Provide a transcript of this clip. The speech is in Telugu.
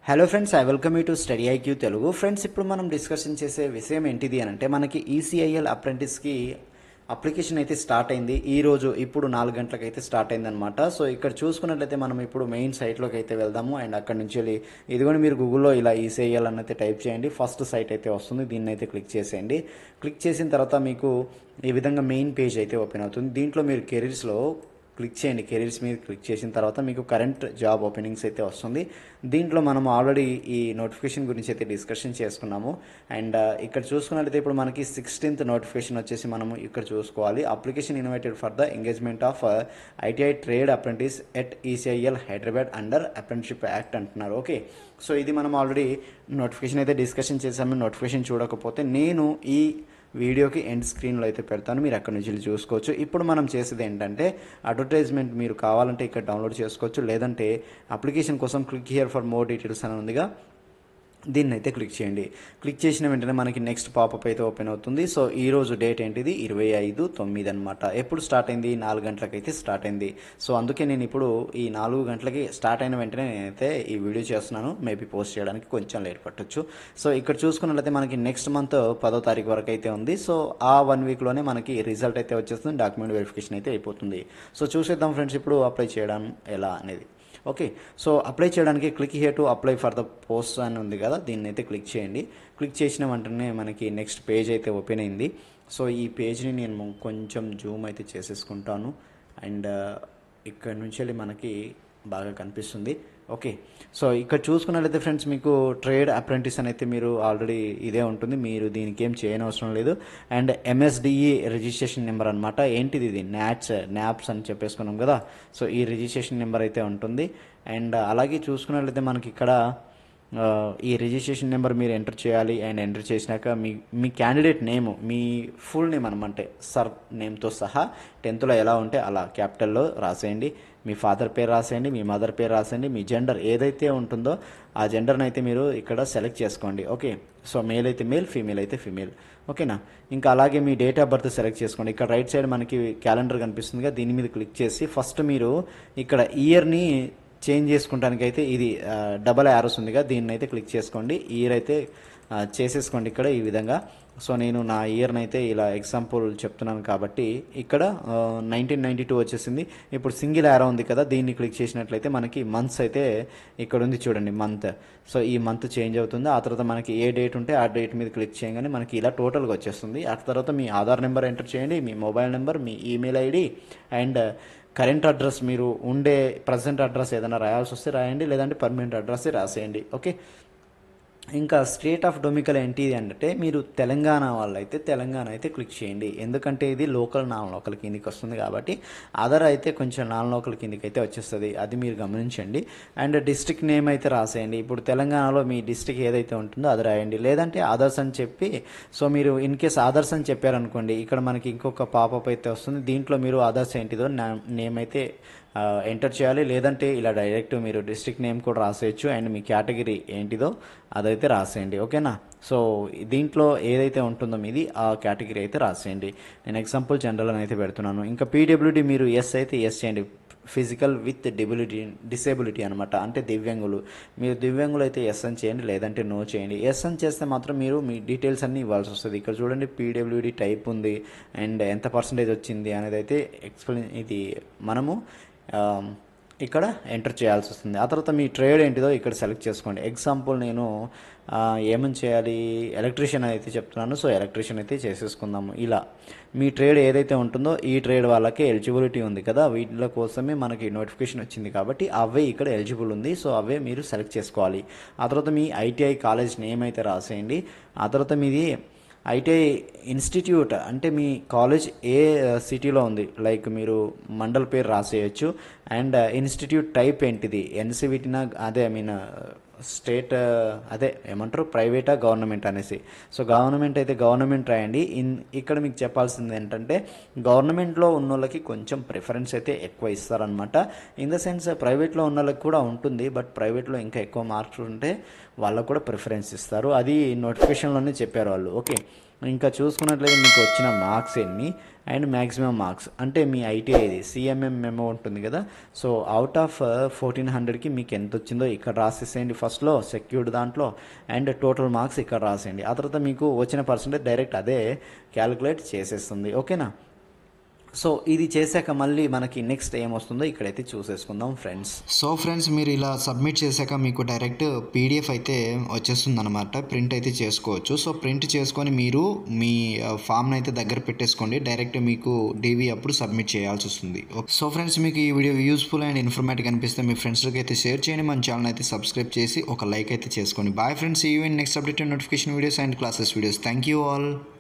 hello friends I welcome you to study IQ Telugu friends ఇప్పుడు మనం డిస్కషన్ చేసే విషయం ఏంటిది అని అంటే మనకి ఈసీఐఎల్ అప్రెంటిస్కి అప్లికేషన్ అయితే స్టార్ట్ అయింది ఈ రోజు ఇప్పుడు నాలుగు గంటలకు అయితే స్టార్ట్ అయింది అనమాట సో ఇక్కడ చూసుకున్నట్లయితే మనం ఇప్పుడు మెయిన్ సైట్లోకి అయితే వెళ్దాము అండ్ అక్కడ నుంచి వెళ్ళి ఇదిగోని మీరు గూగుల్లో ఇలా ఈసీఐఎల్ అని అయితే టైప్ చేయండి ఫస్ట్ సైట్ అయితే వస్తుంది దీన్ని అయితే క్లిక్ చేసేయండి క్లిక్ చేసిన తర్వాత మీకు ఈ విధంగా మెయిన్ పేజ్ అయితే ఓపెన్ అవుతుంది దీంట్లో మీరు కెరీర్స్లో క్లిక్ చేయండి కెరీర్స్ మీద క్లిక్ చేసిన తర్వాత మీకు కరెంట్ జాబ్ ఓపెనింగ్స్ అయితే వస్తుంది దీంట్లో మనం ఆల్రెడీ ఈ నోటిఫికేషన్ గురించి అయితే డిస్కషన్ చేసుకున్నాము అండ్ ఇక్కడ చూసుకున్నట్లయితే ఇప్పుడు మనకి సిక్స్టీన్త్ నోటిఫికేషన్ వచ్చేసి మనము ఇక్కడ చూసుకోవాలి application invited for the engagement of ITI trade apprentice at ECIL Hyderabad under apprenticeship act అంటున్నారు ఓకే సో ఇది మనం ఆల్రెడీ నోటిఫికేషన్ అయితే డిస్కషన్ చేసాము నోటిఫికేషన్ చూడకపోతే నేను ఈ వీడియోకి ఎండ్ స్క్రీన్లో అయితే పెడతాను మీరు అక్కడ నుంచి వెళ్ళి చూసుకోవచ్చు ఇప్పుడు మనం చేసేది ఏంటంటే అడ్వర్టైజ్మెంట్ మీరు కావాలంటే ఇక్కడ డౌన్లోడ్ చేసుకోవచ్చు లేదంటే అప్లికేషన్ కోసం click here for more details అని ఉందిగా దీన్ని అయితే క్లిక్ చేయండి క్లిక్ చేసిన వెంటనే మనకి నెక్స్ట్ పాపప్ అయితే ఓపెన్ అవుతుంది సో ఈ రోజు డేట్ ఏంటిది ఇరవై ఐదు తొమ్మిది అనమాట ఎప్పుడు స్టార్ట్ అయింది నాలుగు గంటలకు అయితే స్టార్ట్ అయింది సో అందుకే నేను ఇప్పుడు ఈ నాలుగు గంటలకి స్టార్ట్ అయిన వెంటనే నేనైతే ఈ వీడియో చేస్తున్నాను మేబీ పోస్ట్ చేయడానికి కొంచెం లేట్ పట్టొచ్చు సో ఇక్కడ చూసుకున్నట్లయితే మనకి నెక్స్ట్ మంత్ పదో తారీఖు వరకు అయితే ఉంది సో ఆ వన్ వీక్లోనే మనకి రిజల్ట్ అయితే వచ్చేస్తుంది డాక్యుమెంట్ వెరిఫికేషన్ అయితే అయిపోతుంది సో చూసేద్దాం ఫ్రెండ్స్ ఇప్పుడు అప్లై చేయడం ఎలా అనేది ఓకే సో అప్లై చేయడానికి click here to apply for the post అని ఉంది కదా దీన్ని అయితే క్లిక్ చేయండి క్లిక్ చేసిన వెంటనే మనకి నెక్స్ట్ పేజ్ అయితే ఓపెన్ అయింది సో ఈ పేజ్ని నేను కొంచెం జూమ్ అయితే చేసేసుకుంటాను అండ్ ఇక్కడ నుంచి వెళ్ళి మనకి బాగా కనిపిస్తుంది ఓకే సో ఇక్కడ చూసుకున్నట్లయితే ఫ్రెండ్స్ మీకు ట్రేడ్ అప్రెంటిస్ అని అయితే మీరు ఆల్రెడీ ఇదే ఉంటుంది మీరు దీనికి ఏం చేయనవసరం లేదు అండ్ ఎంఎస్డిఈ రిజిస్ట్రేషన్ నెంబర్ అనమాట ఏంటిది ఇది న్యాట్స్ న్యాప్స్ అని చెప్పేసుకున్నాం కదా సో ఈ రిజిస్ట్రేషన్ నెంబర్ అయితే ఉంటుంది అండ్ అలాగే చూసుకున్నట్లయితే మనకి ఇక్కడ ఆ, ఈ రిజిస్ట్రేషన్ నెంబర్ మీరు ఎంటర్ చేయాలి అండ్ ఎంటర్ చేసినాక మీ మీ క్యాండిడేట్ నేమ్ మీ ఫుల్ నేమ్ అనమాట సర్ నేమ్తో సహా టెన్త్లో ఎలా ఉంటే అలా క్యాపిటల్లో రాసేయండి మీ ఫాదర్ పేరు రాసేయండి మీ మదర్ పేరు రాసేయండి మీ జెండర్ ఏదైతే ఉంటుందో ఆ జెండర్ని అయితే మీరు ఇక్కడ సెలెక్ట్ చేసుకోండి ఓకే సో మేల్ అయితే మేల్ ఫీమేల్ అయితే ఫీమేల్ ఓకేనా ఇంకా అలాగే మీ డేట్ ఆఫ్ బర్త్ సెలెక్ట్ చేసుకోండి ఇక్కడ రైట్ సైడ్ మనకి క్యాలెండర్ కనిపిస్తుందిగా దీని మీద క్లిక్ చేసి ఫస్ట్ మీరు ఇక్కడ ఇయర్ని చేంజ్ చేసుకుంటానికి అయితే ఇది డబల్ యారోస్ ఉందిగా దీన్ని అయితే క్లిక్ చేసుకోండి ఇయర్ అయితే ఆ, చేసేసుకోండి ఇక్కడ ఈ విధంగా సో నేను నా ఇయర్ని అయితే ఇలా ఎగ్జాంపుల్ చెప్తున్నాను కాబట్టి ఇక్కడ నైన్టీన్ నైంటీ టూ వచ్చేసింది ఇప్పుడు సింగిల్ యారో ఉంది కదా దీన్ని క్లిక్ చేసినట్లయితే మనకి మంత్స్ అయితే ఇక్కడ ఉంది చూడండి మంత్ సో ఈ మంత్ చేంజ్ అవుతుంది ఆ తర్వాత మనకి ఏ డేట్ ఉంటే ఆ డేట్ మీద క్లిక్ చేయగానే మనకి ఇలా టోటల్గా వచ్చేస్తుంది ఆ తర్వాత మీ ఆధార్ నెంబర్ ఎంటర్ చేయండి మీ మొబైల్ నెంబర్ మీ email ID and current address మీరు ఉండే ప్రజెంట్ అడ్రస్ ఏదైనా రాయాల్సి వస్తే రాయండి లేదంటే పర్మనెంట్ అడ్రస్ రాసేయండి ఓకే ఇంకా స్టేట్ ఆఫ్ డొమికల్ ఏంటి అంటే మీరు తెలంగాణ వాళ్ళైతే తెలంగాణ అయితే క్లిక్ చేయండి ఎందుకంటే ఇది లోకల్ నాన్ లోకల్ కిందికి వస్తుంది కాబట్టి అదర్ అయితే కొంచెం నాన్ లోకల్ కిందికి అయితే వచ్చేస్తుంది అది మీరు గమనించండి అండ్ డిస్ట్రిక్ట్ నేమ్ అయితే రాసేయండి ఇప్పుడు తెలంగాణలో మీ డిస్ట్రిక్ట్ ఏదైతే ఉంటుందో అది రాయండి లేదంటే ఆదర్స్ అని చెప్పి సో మీరు ఇన్ కేస్ ఆదర్స్ అని చెప్పారనుకోండి ఇక్కడ మనకి ఇంకొక పాపప్ అయితే వస్తుంది దీంట్లో మీరు ఆదర్స్ ఏంటిదో నేమ్ అయితే ఎంటర్ చేయాలి లేదంటే ఇలా డైరెక్ట్ మీరు డిస్ట్రిక్ట్ నేమ్ కూడా రాసేయచ్చు అండ్ మీ కేటగిరీ ఏంటిదో అదైతే రాసేయండి ఓకేనా సో దీంట్లో ఏదైతే ఉంటుందో మీది ఆ కేటగిరీ అయితే రాసేయండి నేను ఎగ్జాంపుల్ జనరల్ అని అయితే పెడుతున్నాను ఇంకా పీడబ్ల్యూడి మీరు ఎస్ అయితే ఎస్ చేయండి ఫిజికల్ విత్ డిబిలిటీ డిసేబిలిటీ అనమాట అంటే దివ్యాంగులు మీరు దివ్యాంగులు అయితే ఎస్ అని చేయండి లేదంటే నో చేయండి ఎస్ అని చేస్తే మాత్రం మీరు మీ డీటెయిల్స్ అన్నీ ఇవ్వాల్సి వస్తుంది ఇక్కడ చూడండి పీడబ్ల్యూడి టైప్ ఉంది అండ్ ఎంత పర్సంటేజ్ వచ్చింది అనేది అయితే ఎక్స్ప్లెయిన్ ఇది మనము ఆ, ఇక్కడ ఎంటర్ చేయాల్సి వస్తుంది ఆ తర్వాత మీ ట్రేడ్ ఏంటిదో ఇక్కడ సెలెక్ట్ చేసుకోండి ఎగ్జాంపుల్ నేను ఆ, ఏమని చేయాలి ఎలక్ట్రీషియన్ అయితే చెప్తున్నాను సో ఎలక్ట్రీషియన్ అయితే చేసేసుకుందాము ఇలా మీ ట్రేడ్ ఏదైతే ఉంటుందో ఈ ట్రేడ్ వాళ్ళకి ఎలిజిబిలిటీ ఉంది కదా వీటిల కోసమే మనకి నోటిఫికేషన్ వచ్చింది కాబట్టి అవే ఇక్కడ ఎలిజిబుల్ ఉంది సో అవే మీరు సెలెక్ట్ చేసుకోవాలి ఆ తర్వాత మీ ఐటీఐ కాలేజ్ నేమ్ అయితే రాసేయండి ఆ తర్వాత మీది ఐటీఐ ఇన్స్టిట్యూట్ అంటే మీ కాలేజ్ ఏ సిటీలో ఉంది లైక్ మీరు మండల్ పేరు రాసేయచ్చు అండ్ ఇన్స్టిట్యూట్ టైప్ ఏంటిది ఎన్సివిటీనా అదే ఐ మీన్ స్టేట్ అదే ఏమంటారు ప్రైవేటా గవర్నమెంట్ అనేసి సో గవర్నమెంట్ అయితే గవర్నమెంట్ రాయండి ఇన్ ఇక్కడ మీకు చెప్పాల్సింది ఏంటంటే గవర్నమెంట్లో ఉన్న వాళ్ళకి కొంచెం ప్రిఫరెన్స్ అయితే ఎక్కువ ఇస్తారనమాట ఇన్ ద సెన్స్ ప్రైవేట్లో ఉన్న వాళ్ళకి కూడా ఉంటుంది బట్ ప్రైవేట్లో ఇంకా ఎక్కువ మార్క్స్ ఉంటే వాళ్ళకు కూడా ప్రిఫరెన్స్ ఇస్తారు అది నోటిఫికేషన్లోనే చెప్పారు వాళ్ళు ఓకే ఇంకా చూసుకున్నట్లయితే మీకు వచ్చిన మార్క్స్ ఎన్ని అండ్ మ్యాక్సిమం మార్క్స్ అంటే మీ ఐటీఐది సిఎంఎం మెమో ఉంటుంది కదా సో అవుట్ ఆఫ్ ఫోర్టీన్ హండ్రెడ్కి మీకు ఎంత వచ్చిందో ఇక్కడ రాసేసేయండి ఫస్ట్లో సెక్యూర్డ్ దాంట్లో అండ్ టోటల్ మార్క్స్ ఇక్కడ రాసేయండి ఆ తర్వాత మీకు వచ్చిన పర్సంటేజ్ డైరెక్ట్ అదే క్యాలిక్యులేట్ చేసేస్తుంది ఓకేనా సో ఇది చేశాక మళ్ళీ మనకి నెక్స్ట్ ఏమొస్తుందో ఇక్కడైతే చూసేసుకుందాం ఫ్రెండ్స్ సో ఫ్రెండ్స్ మీరు ఇలా సబ్మిట్ చేశాక మీకు డైరెక్ట్ పీడిఎఫ్ అయితే వచ్చేస్తుంది అనమాట ప్రింట్ అయితే చేసుకోవచ్చు సో ప్రింట్ చేసుకొని మీరు మీ ఫామ్ని అయితే దగ్గర పెట్టేసుకోండి డైరెక్ట్ మీకు డీవీ అప్పుడు సబ్మిట్ చేయాల్సి వస్తుంది సో ఫ్రెండ్స్ మీకు ఈ వీడియో యూస్ఫుల్ అండ్ ఇన్ఫర్మేటివ్ అనిపిస్తే మీ ఫ్రెండ్స్కి అయితే షేర్ చేయండి మన ఛానల్ అయితే సబ్స్క్రైబ్ చేసి ఒక లైక్ అయితే చేసుకోండి boy friends even next update notification videos and classes videos thank you all